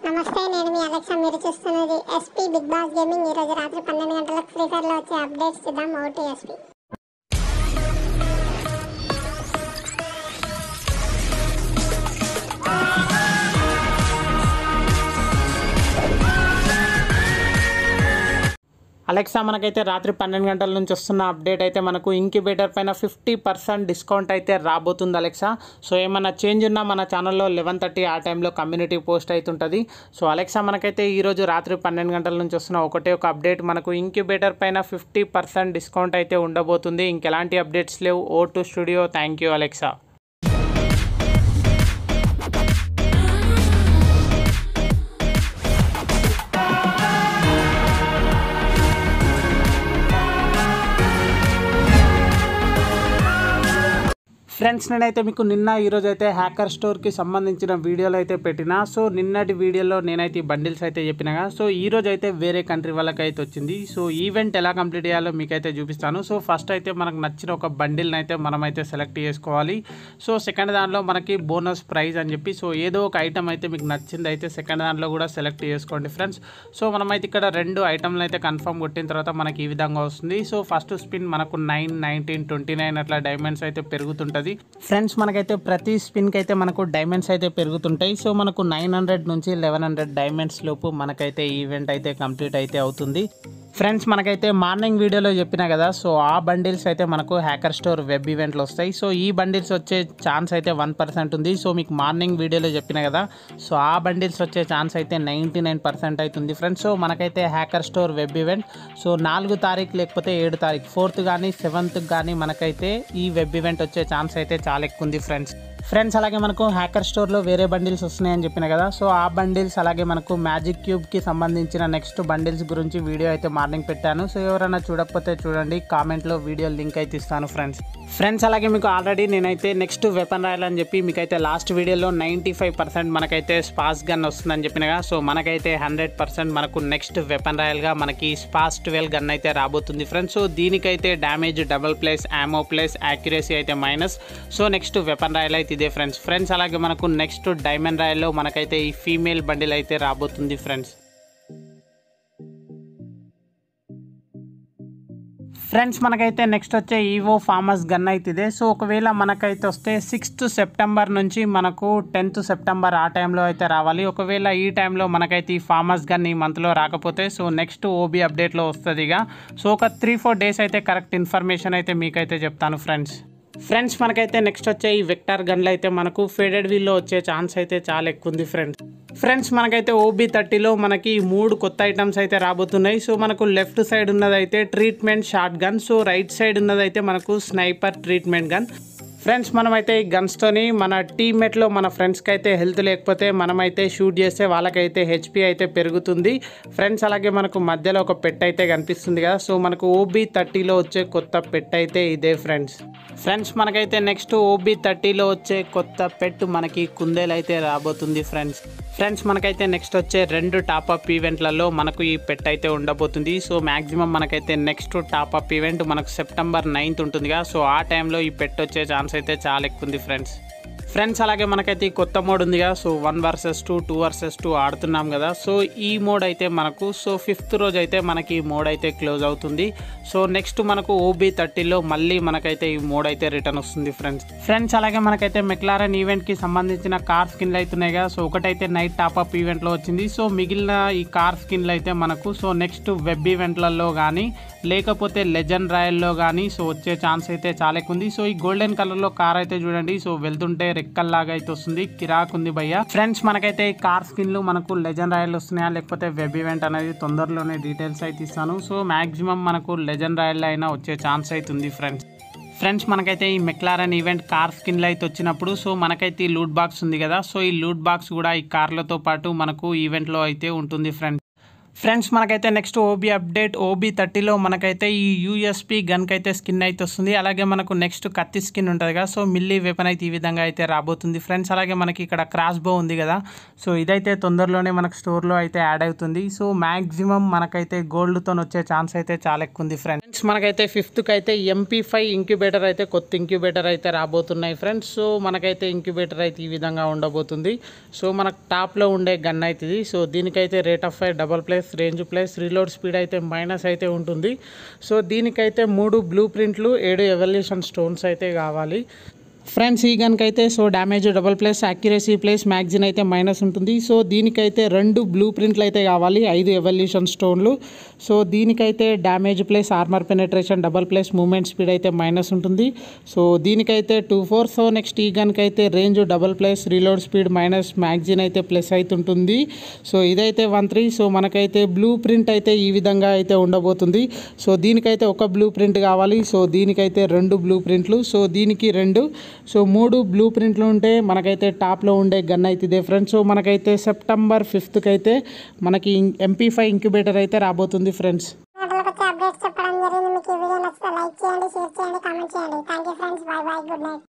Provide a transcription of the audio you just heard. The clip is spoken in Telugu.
నమస్తే నేను మీ అలెక్సా మీరు చూస్తున్నది ఎస్పీ బిగ్ బాస్ గేమింగ్ ఈ రోజు రాత్రి పన్నెండు గంటలకు ఫ్రీ ఫైర్ లో వచ్చే అప్డేట్స్ చూద్దాం ఓటీ ఎస్పీ అలెక్సా మనకైతే రాత్రి పన్నెండు గంటల నుంచి వస్తున్న అప్డేట్ అయితే మనకు ఇంక్యుబేటర్ పైన ఫిఫ్టీ పర్సెంట్ డిస్కౌంట్ అయితే రాబోతుంది అలెక్సా సో ఏమన్నా చేంజ్ ఉన్నా మన ఛానల్లో లెవెన్ థర్టీ ఆ టైంలో కమ్యూనిటీ పోస్ట్ అవుతుంటుంది సో అలెక్సా మనకైతే ఈరోజు రాత్రి పన్నెండు గంటల నుంచి వస్తున్న ఒకటే ఒక అప్డేట్ మనకు ఇంక్యుబేటర్ పైన ఫిఫ్టీ పర్సెంట్ డిస్కౌంట్ అయితే ఉండబోతుంది ఇంకెలాంటి అప్డేట్స్ లేవు ఓ టు studio thank you Alexa friends నేనైతే మీకు నిన్న ఈరోజు అయితే హ్యాకర్ స్టోర్కి సంబంధించిన వీడియోలు అయితే పెట్టిన సో నిన్నటి వీడియోలో నేనైతే ఈ బండిల్స్ అయితే చెప్పినగా సో ఈ రోజు అయితే వేరే కంట్రీ వాళ్ళకి అయితే వచ్చింది సో ఈవెంట్ ఎలా కంప్లీట్ చేయాలో మీకైతే చూపిస్తాను సో ఫస్ట్ అయితే మనకు నచ్చిన ఒక బండిల్ని అయితే మనమైతే సెలెక్ట్ చేసుకోవాలి సో సెకండ్ దాంట్లో మనకి బోనస్ ప్రైజ్ అని చెప్పి సో ఏదో ఒక ఐటమ్ అయితే మీకు నచ్చింది అయితే సెకండ్ దాంట్లో కూడా సెలెక్ట్ చేసుకోండి ఫ్రెండ్స్ సో మనమైతే ఇక్కడ రెండు ఐటమ్లు అయితే కన్ఫర్మ్ కొట్టిన తర్వాత మనకి ఈ విధంగా వస్తుంది సో ఫస్ట్ స్పిన్ మనకు నైన్ నైన్టీన్ ట్వంటీ నైన్ అట్లా డైమండ్స్ అయితే పెరుగుతుంటుంది ఫ్రెండ్స్ మనకైతే ప్రతి స్పిన్కి అయితే మనకు డైమండ్స్ అయితే పెరుగుతుంటాయి సో మనకు నైన్ హండ్రెడ్ నుంచి లెవెన్ హండ్రెడ్ డైమండ్స్ లోపు మనకైతే ఈవెంట్ అయితే కంప్లీట్ అయితే అవుతుంది ఫ్రెండ్స్ మనకైతే మార్నింగ్ వీడియోలో చెప్పిన కదా సో ఆ బండిల్స్ అయితే మనకు హ్యాకర్ స్టోర్ వెబ్ ఈవెంట్లో వస్తాయి సో ఈ బండిల్స్ వచ్చే ఛాన్స్ అయితే వన్ పర్సెంట్ ఉంది సో మీకు మార్నింగ్ వీడియోలో చెప్పిన కదా సో ఆ బండిల్స్ వచ్చే ఛాన్స్ అయితే నైంటీ నైన్ పర్సెంట్ అవుతుంది ఫ్రెండ్స్ సో మనకైతే hacker store web event so నాలుగు తారీఖు లేకపోతే ఏడు తారీఖు ఫోర్త్ కానీ సెవెంత్ కానీ మనకైతే ఈ వెబ్ ఈవెంట్ వచ్చే ఛాన్స్ అయితే చాలా ఎక్కువ ఉంది ఫ్రెండ్స్ ఫ్రెండ్స్ అలాగే మనకు హ్యాకర్ స్టోర్లో వేరే బండిల్స్ వస్తున్నాయని చెప్పిన కదా సో ఆ బండిల్స్ అలాగే మనకు మ్యాజిక్ క్యూబ్కి సంబంధించిన నెక్స్ట్ బండిల్స్ గురించి వీడియో అయితే మార్నింగ్ పెట్టాను సో ఎవరైనా చూడకపోతే చూడండి కామెంట్లో వీడియో లింక్ అయితే ఇస్తాను ఫ్రెండ్స్ ఫ్రెండ్స్ అలాగే మీకు ఆల్రెడీ నేనైతే నెక్స్ట్ వెపన్ రాయాలని చెప్పి మీకైతే లాస్ట్ వీడియోలో నైంటీ ఫైవ్ పర్సెంట్ మనకైతే స్పాస్ గన్ వస్తుందని చెప్పినగా సో మనకైతే హండ్రెడ్ పర్సెంట్ మనకు నెక్స్ట్ వెపన్ రాయల్గా మనకి స్పాస్ ట్వెల్వ్ గన్ అయితే రాబోతుంది ఫ్రెండ్స్ సో దీనికైతే damage double plus ammo plus accuracy అయితే minus so next weapon royal అయితే ఇదే ఫ్రెండ్స్ ఫ్రెండ్స్ అలాగే మనకు నెక్స్ట్ డైమండ్ రాయల్లో మనకైతే ఈ ఫీమేల్ బండిల్ అయితే రాబోతుంది ఫ్రెండ్స్ ఫ్రెండ్స్ మనకైతే నెక్స్ట్ వచ్చే ఈవో ఫార్మర్స్ గన్ అయితే ఇదే సో ఒకవేళ మనకైతే వస్తే సిక్స్త్ సెప్టెంబర్ నుంచి మనకు టెన్త్ సెప్టెంబర్ ఆ టైంలో అయితే రావాలి ఒకవేళ ఈ టైంలో మనకైతే ఈ ఫార్మర్స్ గన్ ఈ మంత్లో రాకపోతే సో నెక్స్ట్ ఓబీ అప్డేట్లో వస్తుంది ఇక సో ఒక త్రీ ఫోర్ డేస్ అయితే కరెక్ట్ ఇన్ఫర్మేషన్ అయితే మీకైతే చెప్తాను ఫ్రెండ్స్ ఫ్రెండ్స్ మనకైతే నెక్స్ట్ వచ్చే ఈ వెక్టార్ గన్లు అయితే మనకు ఫేడెడ్ వీల్లో వచ్చే ఛాన్స్ అయితే చాలా ఎక్కువ ఉంది ఫ్రెండ్స్ ఫ్రెండ్స్ మనకైతే ఓబీ థర్టీలో మనకి ఈ మూడు కొత్త ఐటమ్స్ అయితే రాబోతున్నాయి సో మనకు లెఫ్ట్ సైడ్ ఉన్నదైతే treatment shot gun so right side ఉన్నదైతే మనకు స్నైపర్ ట్రీట్మెంట్ గన్ ఫ్రెండ్స్ మనమైతే ఈ గన్స్తోని మన టీమ్మేట్లో మన ఫ్రెండ్స్కి అయితే హెల్త్ లేకపోతే మనమైతే షూట్ చేస్తే వాళ్ళకైతే హెచ్పి అయితే పెరుగుతుంది ఫ్రెండ్స్ అలాగే మనకు మధ్యలో ఒక పెట్ అయితే కనిపిస్తుంది కదా సో మనకు ఓబీ థర్టీలో వచ్చే కొత్త పెట్ అయితే ఇదే ఫ్రెండ్స్ ఫ్రెండ్స్ మనకైతే నెక్స్ట్ ఓబీ థర్టీలో వచ్చే కొత్త పెట్ మనకి కుందేలు అయితే రాబోతుంది ఫ్రెండ్స్ ఫ్రెండ్స్ మనకైతే నెక్స్ట్ వచ్చే రెండు టాప్అప్ ఈవెంట్లలో మనకు ఈ పెట్ అయితే ఉండబోతుంది సో మ్యాక్సిమం మనకైతే నెక్స్ట్ టాప్అప్ ఈవెంట్ మనకు సెప్టెంబర్ నైన్త్ ఉంటుందిగా సో ఆ టైంలో ఈ పెట్ వచ్చే ఛాన్స్ అయితే చాలా ఎక్కువ ఉంది ఫ్రెండ్స్ ఫ్రెండ్స్ అలాగే మనకైతే ఈ కొత్త మోడ్ ఉందిగా so one versus two two versus two ఆడుతున్నాం కదా సో ఈ మోడ్ అయితే మనకు సో ఫిఫ్త్ రోజు అయితే మనకి ఈ మోడ్ అయితే క్లోజ్ అవుతుంది సో నెక్స్ట్ మనకు ఓబీ థర్టీలో మళ్ళీ మనకైతే ఈ మోడ్ అయితే రిటర్న్ వస్తుంది ఫ్రెండ్స్ ఫ్రెండ్స్ అలాగే మనకైతే మెక్లారన్ ఈవెంట్కి సంబంధించిన కార్ స్కిన్లు అవుతున్నాయి కదా సో ఒకటైతే నైట్ టాప్అప్ ఈవెంట్లో వచ్చింది సో మిగిలిన ఈ కార్ స్కిన్లు అయితే మనకు సో నెక్స్ట్ వెబ్ ఈవెంట్లలో కానీ లేకపోతే లెజెండ్ రాయల్లో కానీ సో వచ్చే ఛాన్స్ అయితే చాలా ఎక్కువ ఉంది సో ఈ గోల్డెన్ కలర్లో కార్ అయితే చూడండి సో వెళ్తుంటే రెక్కల్లాగా అయితే వస్తుంది కిరాక్ ఉంది భయ్య ఫ్రెండ్స్ మనకైతే ఈ కార్ స్కిన్లు మనకు లెజెండ్ రాయల్ వస్తున్నాయా లేకపోతే వెబ్ ఈవెంట్ అనేది తొందరలోనే డీటెయిల్స్ అయితే ఇస్తాను సో మాక్సిమం మనకు లెజెండ్ రాయల్ అయినా వచ్చే ఛాన్స్ అయితే ఉంది ఫ్రెండ్స్ ఫ్రెండ్స్ మనకైతే ఈ మెక్లారన్ ఈవెంట్ కార్ స్కిన్లు అయితే వచ్చినప్పుడు సో మనకైతే ఈ లూట్ బాక్స్ ఉంది కదా సో ఈ లూట్ బాక్స్ కూడా ఈ కార్లతో పాటు మనకు ఈవెంట్లో అయితే ఉంటుంది ఫ్రెండ్స్ ఫ్రెండ్స్ మనకైతే నెక్స్ట్ ఓబీ అప్డేట్ ఓబీ థర్టీలో మనకైతే ఈ యూఎస్పి గన్కి అయితే స్కిన్ అయితే వస్తుంది అలాగే మనకు నెక్స్ట్ కత్తి స్కిన్ ఉంటుంది కదా సో మిల్లీ వెపన్ అయితే ఈ విధంగా అయితే రాబోతుంది ఫ్రెండ్స్ అలాగే మనకి ఇక్కడ క్రాస్ బో ఉంది కదా సో ఇదైతే తొందరలోనే మనకు స్టోర్లో అయితే యాడ్ అవుతుంది సో మ్యాక్సిమం మనకైతే గోల్డ్తో వచ్చే ఛాన్స్ అయితే చాలా ఎక్కువ ఉంది ఫ్రెండ్స్ ఫ్రెండ్స్ మనకైతే ఫిఫ్త్కి అయితే ఎంపీ ఫైవ్ ఇంక్యుబేటర్ అయితే కొత్త ఇంక్యుబేటర్ అయితే రాబోతున్నాయి ఫ్రెండ్స్ సో మనకైతే ఇంక్యుబేటర్ అయితే ఈ విధంగా ఉండబోతుంది సో మనకు టాప్లో ఉండే గన్ అయితే ఇది సో దీనికైతే rate of fire double plus range plus reload speed అయితే మైనస్ అయితే ఉంటుంది సో దీనికైతే మూడు బ్లూ ప్రింట్లు ఏడు ఎవల్యూషన్ స్టోన్స్ అయితే కావాలి ఫ్రెండ్స్ ఈ గన్కి అయితే so damage double plus accuracy plus magazine అయితే మైనస్ ఉంటుంది సో దీనికైతే రెండు బ్లూ ప్రింట్లు అయితే కావాలి ఐదు ఎవల్యూషన్ స్టోన్లు సో దీనికైతే damage plus armour penetration double plus moment speed అయితే మైనస్ ఉంటుంది సో దీనికైతే టూ ఫోర్ సో నెక్స్ట్ ఈ గన్కి అయితే range double plus reload speed minus magazine అయితే ప్లస్ అయితే ఉంటుంది సో ఇదైతే వన్ త్రీ సో మనకైతే బ్లూ ప్రింట్ అయితే ఈ విధంగా అయితే ఉండబోతుంది సో దీనికైతే ఒక బ్లూ ప్రింట్ కావాలి సో దీనికైతే రెండు బ్లూ ప్రింట్లు సో దీనికి రెండు సో మూడు బ్లూ ప్రింట్లు ఉంటే మనకైతే టాప్లో ఉండే గన్ అయితే ఇదే ఫ్రెండ్స్ సో మనకైతే సెప్టెంబర్ ఫిఫ్త్కి అయితే మనకి ఎంపీ ఫైవ్ ఇంక్యుబేటర్ అయితే రాబోతుంది ఫ్రెండ్స్ గంటలకు వచ్చే అప్డేట్స్ చెప్పడం జరిగింది మీకు ఈ వీడియో నచ్చితే లైక్ చేయండి షేర్ చేయండి కామెంట్ చేయండి thank you friends bye bye good night